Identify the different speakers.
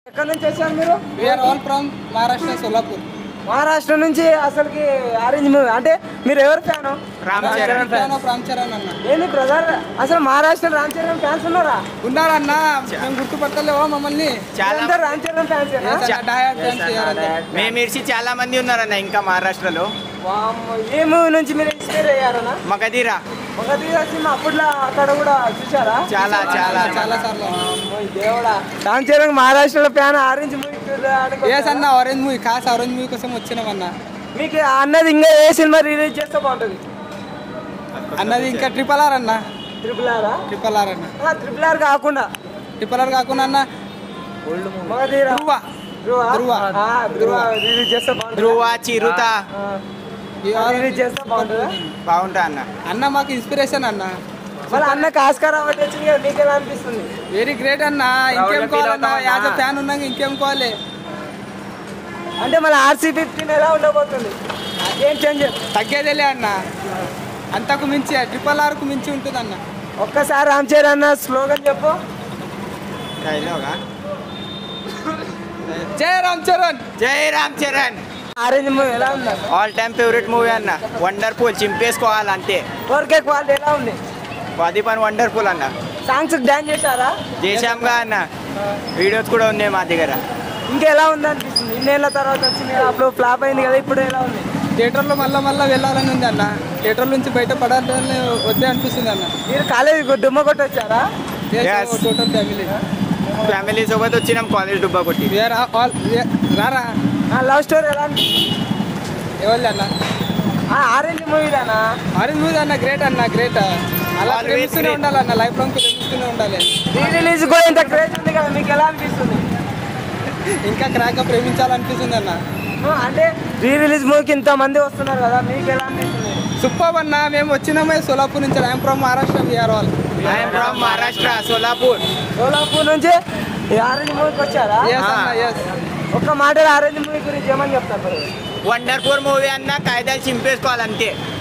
Speaker 1: ఎక్కడి నుంచి వచ్చారు మీరు
Speaker 2: we're all from Maharashtra Solapur
Speaker 1: Maharashtra నుంచి అసలుకి ఆరెంజ్ మూవీ అంటే మీరు ఎవరు ఫ్యాను
Speaker 2: రామ్ చరణ్ అన్న
Speaker 1: ఏంది బ్రదర్ అసలు మహారాష్ట్ర రామ్ చరణ్ ఫ్యాన్స్ ఉన్నారా
Speaker 2: ఉన్నారన్న మేము గుర్తుపట్టలేవా మమ్మల్ని
Speaker 1: అందరూ రామ్ చరణ్ ఫ్యాన్స్
Speaker 2: డయాడ్ ఫ్యాన్స్ చేయాలంటే
Speaker 3: మేము ఇడిచి చాలా మంది ఉన్నారన్న ఇంకా మహారాష్ట్రలో
Speaker 1: ఏ మూవీ నుంచి మీరు ఇన్స్పైర్ అయ్యారనా
Speaker 3: మగధీరా
Speaker 1: మగధీర సినిమా అప్పట్లో అక్కడ కూడా చూసారా
Speaker 3: చాలా చాలా
Speaker 2: చాలా సార్లు
Speaker 1: అమ్మో, ఈ దేవుడా రామ్ చరణ్ మహారాష్ట్రలో ఫ్యాన్ ఆరెంజ్ మూవీ
Speaker 2: ఎస్ అన్న ఆరెంజ్ మూవీ కాస్ ఆరెంజ్ మూవీ కోసం వచ్చినామన్న
Speaker 1: మీకు అన్నది ఇంకా ఏ సినిమా రిలీజ్ చేస్తే బాగుంటుంది
Speaker 2: అన్నది ఇంకా ట్రిపుల్ ఆర్ అన్న
Speaker 1: ట్రిపుల్ ఆరా
Speaker 2: ట్రిపుల్ ఆర్ అన్న
Speaker 1: ట్రిపుల్ ఆర్ కాకుండా
Speaker 2: ట్రిపుల్ ఆర్ కాకుండా అన్న
Speaker 1: మగధీర
Speaker 2: ధ్రువ
Speaker 1: ధ్రువ
Speaker 2: ధ్రువ.
Speaker 1: ఆ, ధ్రువ రిలీజ్ చేస్తే బాగుంటుంది
Speaker 3: ధ్రువ చిరుత
Speaker 1: రిలీజ్ చేస్తే బాగుంటుందా
Speaker 3: బాగుంటా అన్న
Speaker 2: అన్న మాకు ఇన్స్పిరేషన్ అన్న
Speaker 1: మళ్ళీ అన్నకి ఆస్కార్ అవార్డు వచ్చింది కదా మీకు ఎలా అనిపిస్తుంది
Speaker 2: వెరీ గ్రేట్ అన్న ఇంకేం కావాలన్నా యాజ్ అ ఫ్యాన్ ఉన్నాక ఇంకేం కావాలి
Speaker 1: అంటే మళ్ళీ ఆర్సీ ఫిఫ్టీన్ ఎలా ఉండబోతుంది ఏం చేంజ్
Speaker 2: తగ్గేదేలే అన్న అంతకు మించి ట్రిపుల్ ఆర్కు మించి ఉంటుంది అన్న
Speaker 1: ఒక్కసారి రామ్ చరణ్ అన్న స్లోగన్ చెప్పు
Speaker 3: డైలాగా
Speaker 2: జై రామ్ చరణ్
Speaker 3: జై రామ్ చరణ్
Speaker 1: ఆరెంజ్ మూవీ ఎలా ఉంది
Speaker 3: ఆల్ టైమ్ ఫేవరెట్ మూవీ అన్న వండర్ఫుల్ చింపేసుకోవాలి అంతే
Speaker 1: ఫోర్ కే క్వాలిటీ ఎలా ఉంది
Speaker 3: అది పని వండర్ఫుల్ అన్న
Speaker 1: సాంగ్స్ డాన్స్ చేశారా
Speaker 3: చేశాంగా అన్న వీడియోస్ కూడా ఉన్నాయి మా దగ్గర
Speaker 1: ఇంకా ఎలా ఉంది అనిపిస్తుంది ఇన్నేళ్ళ తర్వాత వచ్చింది కదా అప్పుడు ఫ్లాప్ అయింది కదా ఇప్పుడు ఎలా ఉంది
Speaker 2: థియేటర్లో మళ్ళీ మళ్ళీ వెళ్ళాలని ఉంది అన్న థియేటర్ నుంచి బయట పడాలని వద్దే అనిపిస్తుంది అన్న
Speaker 1: మీరు కాలేజ్ డుమ్మ కొట్టి వచ్చారా
Speaker 3: Yes.
Speaker 2: టోటల్ ఫ్యామిలీ
Speaker 3: ఫ్యామిలీ సోబత్ వచ్చినాం కాలేజ్ డుబ్బా కొట్టి
Speaker 2: వీఆర్ ఆల్ రారా
Speaker 1: లవ్ స్టోరీ ఎలా అనిపిస్తుంది
Speaker 2: ఎవరు అన్న
Speaker 1: ఆరెంజ్ మూవీదానా
Speaker 2: ఆరెంజ్ మూవీ అన్న గ్రేట్ అన్న గ్రేట్ అలా
Speaker 3: Always
Speaker 2: ప్రేమిస్తూనే
Speaker 3: great.
Speaker 2: ఉండాలి అన్న లైఫ్ లాంగ్ ప్రేమిస్తూనే ఉండాలి
Speaker 1: రీ రిలీజ్ కూడా ఇంత క్రేజ్ ఉంది కదా మీకు ఎలా అనిపిస్తుంది
Speaker 2: ఇంకా క్రాక్ ప్రేమించాలనిపిస్తుంది అన్న
Speaker 1: అంటే రీ రిలీజ్ మూవీకి ఇంత మంది వస్తున్నారు కదా మీకు ఎలా అనిపిస్తుంది
Speaker 2: సూపర్ అన్న మేము వచ్చినామే సోలాపూర్ నుంచి I'm from Maharashtra we're all
Speaker 3: I'm from Maharashtra Solapur
Speaker 1: Solapur నుంచి ఈ ఆరెంజ్ మూవీకి వచ్చారా
Speaker 2: ఎస్ అన్న ఎస్
Speaker 1: ఒక్క మాట ఆరెంజ్ మూవీ గురించి ఏమని చెప్తారు
Speaker 3: వండర్ఫుల్ మూవీ అన్న కాయిదాలు చింపేసుకోవాలి అంతే